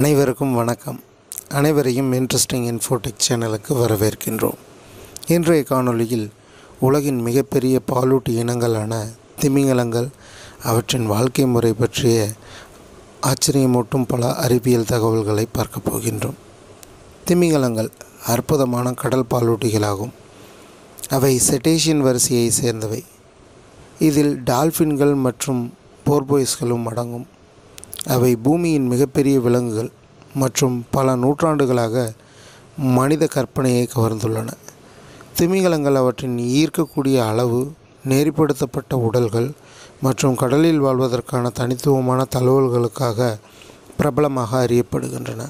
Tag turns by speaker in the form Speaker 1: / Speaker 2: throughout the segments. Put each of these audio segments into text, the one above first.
Speaker 1: அனைவருக்கும் வணக்கம் அனைவரையும் இன்ட்ரெஸ்டிங் இன்ஃபோடெக் சேனலுக்கு வரவேற்கின்றோம் இன்றைய காணொளியில் உலகின் மிகப்பெரிய பாலூட்டி இனங்களான திமிங்கலங்கள் அவற்றின் வாழ்க்கை முறை பற்றிய ஆச்சரியமூட்டும் பல அறிவியல் தகவல்களை பார்க்க போகின்றோம் திமிங்கலங்கள் அற்புதமான கடல் பாலூட்டிகளாகும் அவை செட்டேஷியன் வரிசையை சேர்ந்தவை இதில் டால்ஃபின்கள் மற்றும் போர்போய்ஸ்களும் அடங்கும் அவை பூமியின் மிகப்பெரிய விலங்குகள் மற்றும் பல நூற்றாண்டுகளாக மனித கற்பனையை கவர்ந்துள்ளன திமிங்கலங்கள் அவற்றின் ஈர்க்கக்கூடிய அளவு நெறிப்படுத்தப்பட்ட உடல்கள் மற்றும் கடலில் வாழ்வதற்கான தனித்துவமான தழுவல்களுக்காக பிரபலமாக அறியப்படுகின்றன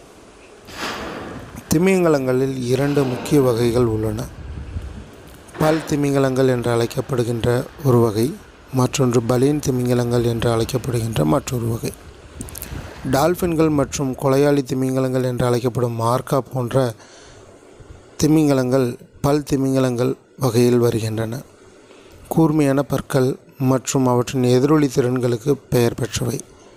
Speaker 1: திமிங்கலங்களில் இரண்டு முக்கிய வகைகள் உள்ளன பல் திமிங்கலங்கள் என்று அழைக்கப்படுகின்ற ஒரு வகை மற்றொன்று பலீன் திமிங்கலங்கள் என்று அழைக்கப்படுகின்ற மற்றொரு வகை டால்ஃபின்கள் மற்றும் கொலையாளி திமிங்கலங்கள் என்று அழைக்கப்படும் மார்க்கா போன்ற திமிங்கலங்கள் பல் திமிங்கலங்கள் வகையில் வருகின்றன கூர்மையான பற்கள் மற்றும் அவற்றின் எதிரொலி திறன்களுக்கு பெயர் பெற்றவை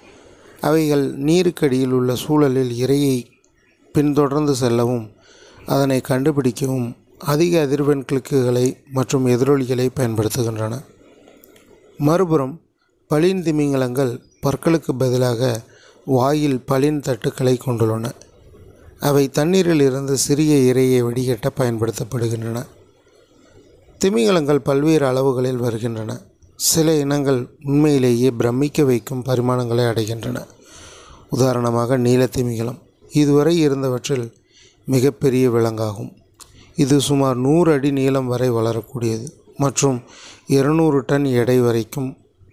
Speaker 1: அவைகள் நீருக்கடியில் உள்ள சூழலில் இரையை பின்தொடர்ந்து செல்லவும் அதனை கண்டுபிடிக்கவும் அதிக அதிர்வெண் கிளிக்குகளை மற்றும் எதிரொலிகளை பயன்படுத்துகின்றன மறுபுறம் பளின் திமிங்கலங்கள் பற்களுக்கு பதிலாக வாயில் பளின் தட்டுக்களை கொண்டுள்ளன அவை தண்ணீரில் இருந்து சிறிய இரையை வடிகட்ட பயன்படுத்தப்படுகின்றன திமிங்கலங்கள் பல்வேறு அளவுகளில் வருகின்றன சில இனங்கள் உண்மையிலேயே பிரமிக்க வைக்கும் பரிமாணங்களை அடைகின்றன உதாரணமாக நீலத்திமிங்கலம் இதுவரை இருந்தவற்றில் மிகப்பெரிய விலங்காகும் இது சுமார் நூறு அடி நீளம் வரை வளரக்கூடியது மற்றும் இருநூறு டன் எடை வரைக்கும்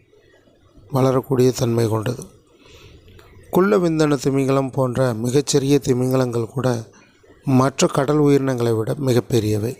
Speaker 1: வளரக்கூடிய தன்மை கொண்டது குள்ள விந்தண திமிங்கலம் போன்ற மிகச்சிறிய திமிங்கலங்கள் கூட மற்ற கடல் உயிரினங்களை விட மிகப்பெரியவை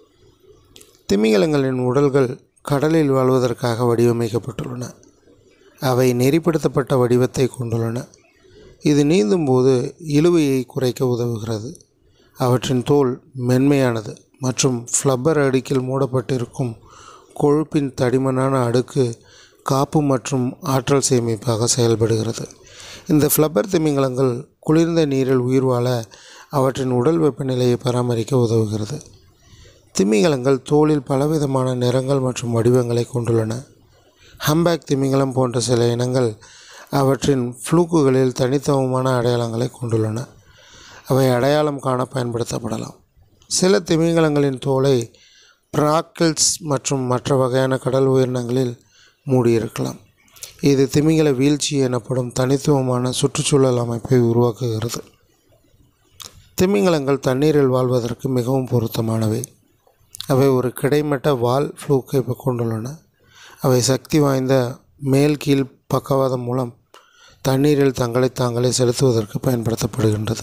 Speaker 1: திமிங்கலங்களின் உடல்கள் கடலில் வாழ்வதற்காக வடிவமைக்கப்பட்டுள்ளன அவை நெறிப்படுத்தப்பட்ட வடிவத்தை கொண்டுள்ளன இது நீந்தும் போது இழுவையை குறைக்க உதவுகிறது அவற்றின் தோல் மென்மையானது மற்றும் ஃப்ளப்பர் அடுக்கில் மூடப்பட்டிருக்கும் கொழுப்பின் தடிமனான அடுக்கு காப்பு மற்றும் ஆற்றல் சேமிப்பாக செயல்படுகிறது இந்த ஃப்ளப்பர் திமிங்கலங்கள் குளிர்ந்த நீரில் உயிர் வாழ அவற்றின் உடல் வெப்பநிலையை பராமரிக்க உதவுகிறது திமிங்கலங்கள் தோலில் பலவிதமான நிறங்கள் மற்றும் வடிவங்களை கொண்டுள்ளன ஹம்பேக் திமிங்கலம் போன்ற சில இனங்கள் அவற்றின் ஃப்ளூக்குகளில் தனித்துவமான அடையாளங்களை கொண்டுள்ளன அவை அடையாளம் காண பயன்படுத்தப்படலாம் சில திமிங்கலங்களின் தோலை ப்ராக்கிள்ஸ் மற்றும் மற்ற வகையான கடல் உயிரினங்களில் மூடியிருக்கலாம் இது திமிங்கல வீழ்ச்சி எனப்படும் தனித்துவமான சுற்றுச்சூழல் அமைப்பை உருவாக்குகிறது திமிங்கலங்கள் தண்ணீரில் வாழ்வதற்கு மிகவும் பொருத்தமானவை அவை ஒரு கிடைமட்ட வால் ஃப்ளூக்கை கொண்டுள்ளன அவை சக்தி வாய்ந்த மேல் கீழ் பக்கவாதம் மூலம் தண்ணீரில் தங்களை தாங்களே செலுத்துவதற்கு பயன்படுத்தப்படுகின்றது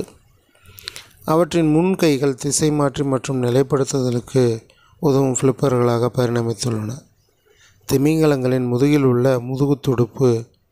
Speaker 1: அவற்றின் முன் கைகள் திசை மாற்றி மற்றும் நிலைப்படுத்துதலுக்கு உதவும் ஃப்ளிப்பர்களாக பரிணமித்துள்ளன திமிங்கலங்களின் முதுகில் உள்ள முதுகு துடுப்பு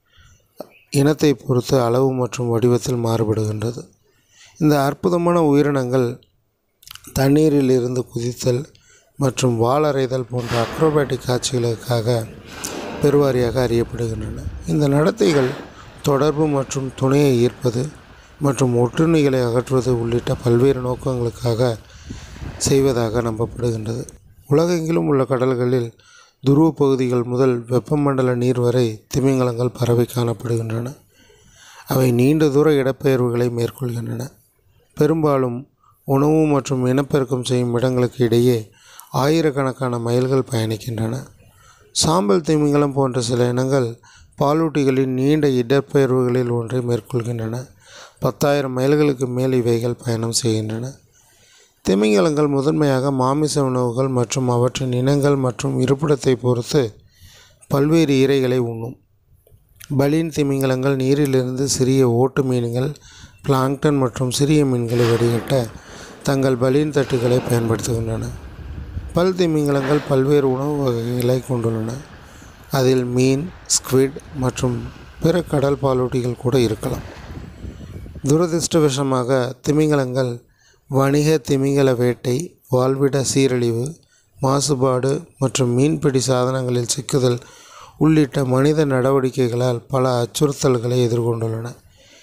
Speaker 1: இனத்தை பொறுத்து அளவு மற்றும் வடிவத்தில் மாறுபடுகின்றது இந்த அற்புதமான உயிரினங்கள் தண்ணீரில் இருந்து குதித்தல் மற்றும் வாளறைதல் போன்ற அக்ரோபேட்டிக் காட்சிகளுக்காக பெருவாரியாக அறியப்படுகின்றன இந்த நடத்தைகள் தொடர்பு மற்றும் துணையை ஈர்ப்பது மற்றும் ஒட்டுண்ணிகளை அகற்றுவது உள்ளிட்ட பல்வேறு நோக்கங்களுக்காக செய்வதாக நம்பப்படுகின்றது உலகெங்கிலும் உள்ள கடல்களில் துருவ பகுதிகள் முதல் வெப்பமண்டல நீர் வரை திமிங்கலங்கள் பரவி காணப்படுகின்றன அவை நீண்ட தூர இடப்பெயர்வுகளை மேற்கொள்கின்றன பெரும்பாலும் உணவு மற்றும் இனப்பெருக்கம் செய்யும் இடங்களுக்கு இடையே ஆயிரக்கணக்கான மைல்கள் பயணிக்கின்றன சாம்பல் திமிங்கலம் போன்ற சில இனங்கள் பாலூட்டிகளின் நீண்ட இடப்பெயர்வுகளில் ஒன்றை மேற்கொள்கின்றன பத்தாயிரம் மைல்களுக்கு மேல் இவைகள் பயணம் செய்கின்றன திமிங்கலங்கள் முதன்மையாக மாமிச உணவுகள் மற்றும் அவற்றின் இனங்கள் மற்றும் இருப்பிடத்தை பொறுத்து பல்வேறு இரைகளை உண்ணும் பலீன் திமிங்கலங்கள் நீரிலிருந்து சிறிய ஓட்டு மீன்கள் பிளாங்டன் மற்றும் சிறிய மீன்களை வடிகட்ட தங்கள் பலீன் தட்டுகளை பயன்படுத்துகின்றன பல் திமிங்கலங்கள் பல்வேறு உணவு வகைகளை கொண்டுள்ளன அதில் மீன் ஸ்குவிட் மற்றும் பிற கடல் பாலூட்டிகள் கூட இருக்கலாம் துரதிருஷ்டவசமாக திமிங்கலங்கள் வணிக திமிங்கல வேட்டை வாழ்விட சீரழிவு மாசுபாடு மற்றும் மீன்பிடி சாதனங்களில் சிக்குதல் உள்ளிட்ட மனித நடவடிக்கைகளால் பல அச்சுறுத்தல்களை எதிர்கொண்டுள்ளன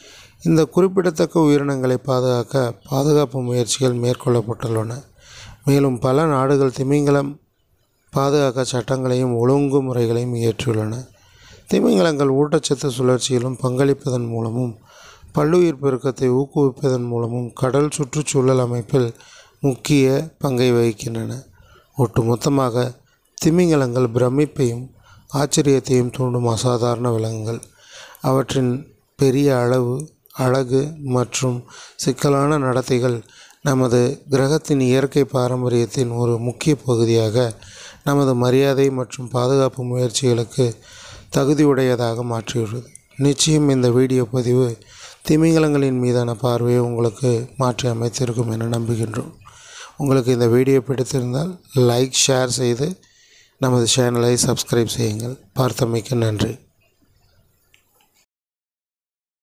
Speaker 1: இந்த குறிப்பிடத்தக்க உயிரினங்களை பாதுகாக்க பாதுகாப்பு முயற்சிகள் மேற்கொள்ளப்பட்டுள்ளன மேலும் பல நாடுகள் திமிங்கலம் பாதுகாக்க சட்டங்களையும் ஒழுங்குமுறைகளையும் இயற்றியுள்ளன திமிங்கலங்கள் ஊட்டச்சத்து சுழற்சியிலும் பங்களிப்பதன் மூலமும் பல்லுயிர் பெருக்கத்தை ஊக்குவிப்பதன் மூலமும் கடல் சுற்றுச்சூழல் அமைப்பில் முக்கிய பங்கை வகிக்கின்றன ஒட்டுமொத்தமாக திமிங்கலங்கள் பிரமிப்பையும் ஆச்சரியத்தையும் தூண்டும் அசாதாரண விலங்குகள் அவற்றின் பெரிய அளவு அழகு மற்றும் சிக்கலான நடத்தைகள் நமது கிரகத்தின் இயற்கை பாரம்பரியத்தின் ஒரு முக்கிய பகுதியாக நமது மரியாதை மற்றும் பாதுகாப்பு முயற்சிகளுக்கு தகுதியுடையதாக மாற்றியுள்ளது நிச்சயம் இந்த வீடியோ பதிவு திமிங்கலங்களின் மீதான பார்வையை உங்களுக்கு மாற்றி அமைத்திருக்கும் என நம்புகின்றோம் உங்களுக்கு இந்த வீடியோ பிடித்திருந்தால் லைக் ஷேர் செய்து நமது சேனலை சப்ஸ்கிரைப் செய்யுங்கள் பார்த்தமைக்கு நன்றி